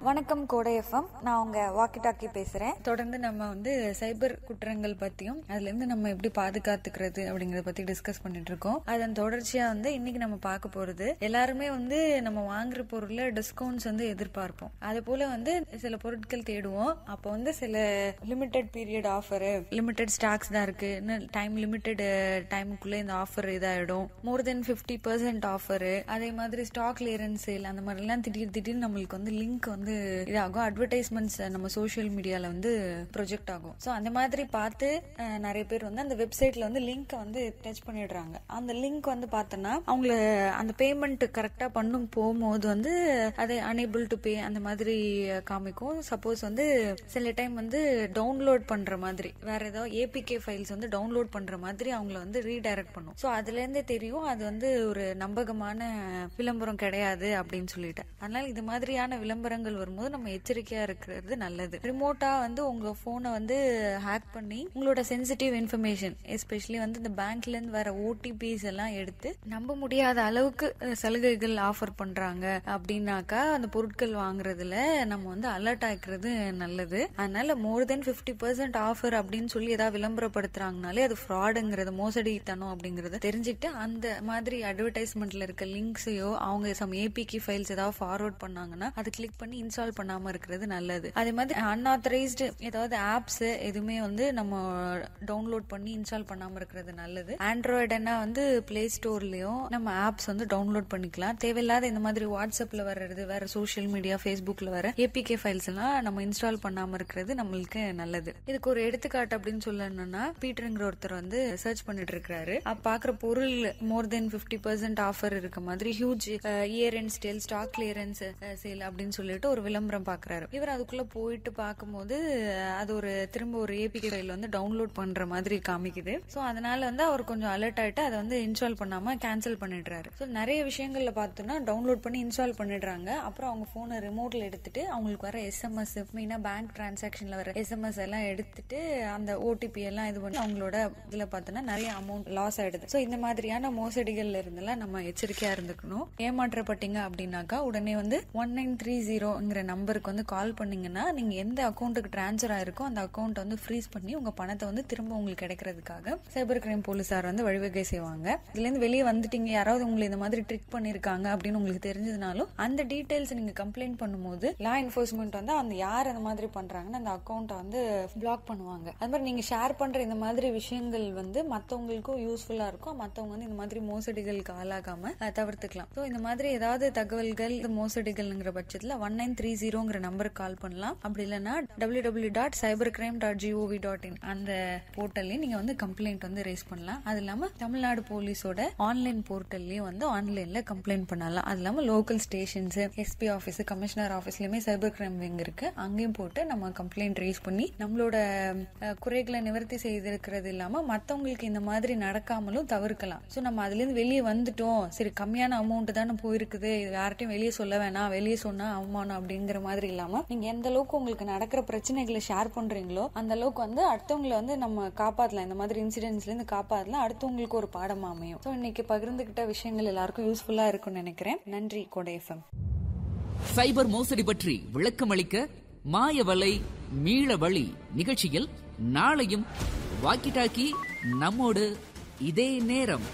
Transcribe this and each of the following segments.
வணக்கம் கோடை எஃப்எம் நான் உங்க வாக்கி டாக்கி பேசுறேன் தொடர்ந்து நம்ம வந்து சைபர் குற்றங்கள் பத்தியும் அதுல இருந்து நம்ம எப்படி பாதுகாத்துக்கிறது அப்படிங்கறத பத்தி டிஸ்கஸ் பண்ணிட்டு இருக்கோம் அதன் தொடர்ச்சியா வந்து இன்னைக்கு நம்ம பார்க்க போறது எல்லாருமே வந்து நம்ம வாங்குற பொருள்ல டிஸ்கவுண்ட்ஸ் வந்து எதிர்பார்ப்போம் அது போல வந்து சில பொருட்கள் தேடுவோம் அப்போ வந்து சில limited period offer limited stocks தான் இருக்கு இன்னும் டைம் லிமிடெட் டைமுக்குள்ள இந்த ஆஃபர் இதாயிடும் more than fifty percent offer அதே மாதிரி ஸ்டாக் கிளியரன்ஸ் சேல் அந்த மாதிரி எல்லாம் திடீர் திடீர்னு நம்மளுக்கு வந்து லிங்க் வந்து இதாகும் அட்வர்டைஸ்மெண்ட்ஸ் நம்ம சோஷியல் மீடியால வந்து ப்ரொஜெக்ட் ஆகும் ஸோ அந்த மாதிரி பார்த்து அஹ், நிறைய பேர் வந்து அந்த வெப்சைட்ல வந்து லிங்க் வந்து டச் பண்ணிடுறாங்க அந்த லிங்க் வந்து பார்த்தோன்னா அவங்கள அந்த பேமெண்ட் கரெக்டா பண்ணும் போகும்போது வந்து அது அனேபிள் டு பே அந்த மாதிரி காமிக்கும் சப்போஸ் வந்து சில டைம் வந்து டவுன்லோட் பண்ற மாதிரி வேற ஏதாவது ஏபிகே ஃபைல்ஸ் வந்து டவுன்லோட் பண்ற மாதிரி அவங்கள வந்து ரீடைரக்ட் பண்ணும் ஸோ அதுல இருந்தே தெரியும் அது வந்து ஒரு நம்பகமான விளம்பரம் கிடையாது அப்படின்னு சொல்லிட்டு அதனால இது மாதிரியான விளம்பரங்கள் வரும்போது நம்ம எச்சரிக்கையா இருக்கிறது நல்லது ரிமோட்டா வந்து உங்க போனை வந்து ஹேக் பண்ணி உங்களோட சென்சிட்டிவ் இன்ஃபர்மேஷன் எஸ்பெஷலி வந்து இந்த பேங்க்ல இருந்து வர ஓடிபிஸ் எல்லாம் எடுத்து நம்ப முடியாத அளவுக்கு அஹ், சலுகைகள் ஆஃபர் பண்றாங்க அப்படின்னாக்கா அந்த பொருட்கள் வாங்குறதுல நம்ம வந்து அலர்ட் ஆகிறது நல்லது அதனால more than fifty percent offer அப்படின்னு சொல்லி ஏதாவது விளம்பரப்படுத்துறாங்கனாலே அது ஃப்ராடுங்கிறது மோசடித்தனம் அப்படிங்கறத தெரிஞ்சுட்டு அந்த மாதிரி அட்வர்டைஸ்மெண்ட்ல இருக்க லிங்க்ஸையோ அவங்க சம் ஏபிகி ஃபைல்ஸ் ஏதாவது ஃபார்வர்ட் பண்ணாங்கன்னா அது கிளிக் பண்ணி இன்ஸ்டால் பண்ணாம இருக்கிறது நல்லது அதே மாதிரி அன்ஆத்தரைஸ்டு ஏதாவது ஆப்ஸ் எதுவுமே வந்து நம்ம டவுன்லோட் பண்ணி இன்ஸ்டால் பண்ணாம இருக்கிறது நல்லது ஆண்ட்ராய்டுனா வந்து பிளே ஸ்டோர்லயும் நம்ம ஆப்ஸ் வந்து டவுன்லோட் பண்ணிக்கலாம் தேவையில்லாத இந்த மாதிரி வாட்ஸ்அப்ல வர்றது வேற சோஷியல் மீடியா ஃபேஸ்புக்ல வர ஏபிகே ஃபைல்ஸ் எல்லாம் நம்ம இன்ஸ்டால் பண்ணாம இருக்கிறது நம்மளுக்கு நல்லது இதுக்கு ஒரு எடுத்துக்காட்டு அப்படின்னு சொல்லணும்னா பீட்டருங்கிற ஒருத்தர் வந்து சர்ச் பண்ணிட்டு இருக்காரு அப்ப பாக்குற பொருள் more than fifty percent offer இருக்க மாதிரி huge year end stale stock clearance sale அப்படின்னு சொல்லிட்டு ஒரு விளம்பரம் பாக்குறாரு இவர் அதுக்குள்ள போயிட்டு பார்க்கும்போது அஹ், அது ஒரு திரும்ப ஒரு ஏபிகே ஃபைல் வந்து டவுன்லோட் பண்ற மாதிரி காமிக்குது சோ அதனால வந்து அவர் கொஞ்சம் அலர்ட் ஆயிட்டு அதை வந்து இன்ஸ்டால் பண்ணாம கேன்சல் பண்ணிடுறாரு ஸோ நிறைய விஷயங்கள்ல பார்த்தோம்னா டவுன்லோட் பண்ணி இன்ஸ்டால் பண்ணிடுறாங்க அப்புறம் அவங்க போனை ரிமோட்ல எடுத்துட்டு அவங்களுக்கு வர எஸ்எம்எஸ் மெயினா பேங்க் டிரான்சாக்ஷன்ல வர எஸ்எம்எஸ் எல்லாம் எடுத்துட்டு அந்த ஓடிபி எல்லாம் இது பண்ணி அவங்களோட இதுல பார்த்தோம்னா நிறைய அமௌண்ட் லாஸ் ஆயிடுது ஸோ இந்த மாதிரியான மோசடிகள்ல இருந்தெல்லாம் நம்ம எச்சரிக்கையா இருந்துக்கணும் ஏமாற்றப்பட்டீங்க அப்படின்னாக்கா உடனே வந்து ஒன் நைன் த்ரீ ஜீரோங்கிற நம்பருக்கு வந்து கால் பண்ணீங்கன்னா நீங்க எந்த அக்கௌண்ட்டுக்கு டிரான்ஸ்ஃபர் ஆயிருக்கோ அந்த அக்கௌண்ட் வந்து ஃப்ரீஸ் பண்ணி உங்க பணத்தை வந்து திரும்ப உங்களுக்கு கிடைக்கிறதுக்காக சைபர் கிரைம் போலீசார் வந்து வழிவகை செய்வாங்க இதுல இருந்து வெளியே வந்துட்டீங்க யாராவது உங்களை இந்த மாதிரி ட்ரிக் பண்ணிருக்காங்க அப்படின்னு உங்களுக்கு தெரிஞ்சதுனாலும் அந்த டீடைல்ஸ் நீங்க கம்ப்ளைண்ட் பண்ணும்போது லா என்ஃபோர்ஸ்மெண்ட் வந்து அந்த யார் அந்த மாதிரி பண்றாங்கன்னு அந்த அக்கௌண்ட்டை வந்து பிளாக் பண்ணுவாங்க அது மாதிரி நீங்க ஷேர் பண்ற இந்த மாதிரி விஷயங்கள் வந்து மத்தவங்களுக்கும் யூஸ்ஃபுல்லா இருக்கும் மத்தவங்க வந்து இந்த மாதிரி மோசடிகளுக்கு ஆளாகாம அஹ், தவிர்த்துக்கலாம் ஸோ இந்த மாதிரி ஏதாவது தகவல்கள் இது மோசடிகள்ங்கிற பட்சத்துல ஒன் நைன் த்ரீ ஜீரோங்கிற நம்பருக்கு கால் பண்ணலாம் அப்படி இல்லைன்னா W W dot cyber crime dot gov dot in அந்த போர்ட்டல்லையும் நீங்க வந்து கம்ப்ளைண்ட் வந்து ரேஸ் பண்ணலாம் அது இல்லாம தமிழ்நாடு போலீஸோட ஆன்லைன் போர்ட்டல்லையும் வந்து ஆன்லைன்ல கம்ப்ளைண்ட் பண்ணலாம் அது இல்லாம local stations SP office commissioner ஆஃபீஸ்லயுமே சைபர் கிரைம் விங் இருக்கு அங்கேயும் போட்டு நம்ம கம்ப்ளைண்ட் ரேஸ் பண்ணி நம்மளோட அஹ், குறைகளை நிவர்த்தி செய்திருக்கிறது இல்லாம மத்தவங்களுக்கு இந்த மாதிரி நடக்காமலும் தவிர்க்கலாம் சோ நம்ம அதுல இருந்து வெளியே வந்துட்டோம் சரி கம்மியான அமௌண்ட் தானே போயிருக்குது இது யார்ட்டையும் வெளியே சொல்ல வேணாம் வெளியே சொன்னா அவமானம் அப்படிங்கிற மாதிரி இல்லாம நீங்க எந்த அளவுக்கு உங்களுக்கு நடக்கிற பிரச்சனைகளை ஷேர் பண்றீங்களோ அந்த அளவுக்கு வந்து அடுத்தவங்களை வந்து நம்ம காப்பாத்தலாம் இந்த மாதிரி இன்சிடென்ட்ஸ்ல இருந்து காப்பாத்தலாம் அடுத்தவங்களுக்கு ஒரு பாடமா அமையும் ஸோ இன்னைக்கு பகிர்ந்துகிட்ட விஷயங்கள் எல்லாருக்கும் யூஸ்ஃபுல்லா இருக்கும்னு நினைக்கிறேன் நன்றி கோடை எஃப்எம் சைபர் மோசடி பற்றி விளக்கம் அளிக்க மாயவலை மீள வழி நிகழ்ச்சியில் நாளையும் வாக்கி டாக்கி நம்மோடு இதே நேரம்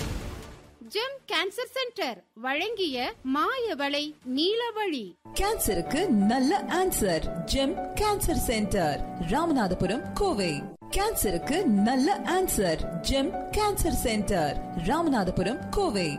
ஜெம் கேன்சர் சென்டர் வழங்கிய மாயவளை நீலவழி கேன்சருக்கு நல்ல answer GEM cancer centre Ramanathapuram Kovai கேன்சருக்கு நல்ல answer GEM cancer centre Ramanathapuram Kovai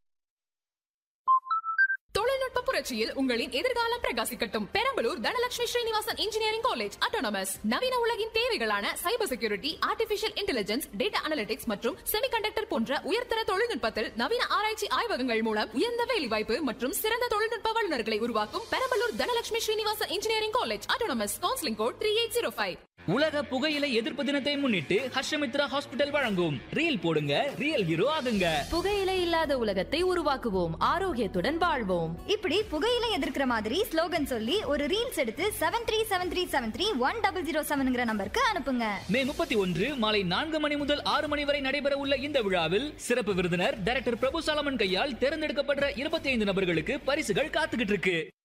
தொழில்நுட்ப புரட்சியில் உங்களின் எதிர்காலம் பிரகாசிக்கட்டும் Perambalur Dhanalakshmi Srinivasan engineering college autonomous நவீன உலகின் தேவைகளான cyber security artificial intelligence data analytics மற்றும் செமிகண்டக்டர் போன்ற உயர்தர தொழில்நுட்பத்தில் நவீன ஆராய்ச்சி ஆய்வகங்கள் மூலம் உயர்ந்த வேலைவாய்ப்பு மற்றும் சிறந்த தொழில்நுட்ப வல்லுநர்களை உருவாக்கும் Perambalur Dhanalakshmi Srinivasan engineering college autonomous counselling code three eight zero five உலக புகையிலை எதிர்ப்பு தினத்தை முன்னிட்டு ஹர்ஷமித்ரா ஹாஸ்பிட்டல் வழங்கும் ரீல் போடுங்க ரியல் ஹீரோ ஆகுங்க புகையிலை இல்லாத உலகத்தை உருவாக்குவோம் ஆரோக்கியத்துடன் வாழ்வோம் இப்படி புகையில எதிர்க்கிற மாதிரி ஸ்லோகன் சொல்லி ஒரு ரீல்ஸ் எடுத்து seven three seven three seven three one double zero செவன்ங்கிற நம்பருக்கு அனுப்புங்க மே முப்பத்தி ஒன்று மாலை நான்கு மணி முதல் ஆறு மணி வரை நடைபெற உள்ள இந்த விழாவில் சிறப்பு விருந்தினர் டைரக்டர் பிரபு சாலமன் கையால் தேர்ந்தெடுக்கப்படுற இருபத்தி ஐந்து நபர்களுக்கு பரிசுகள் காத்துக்கிட்டு இருக்கு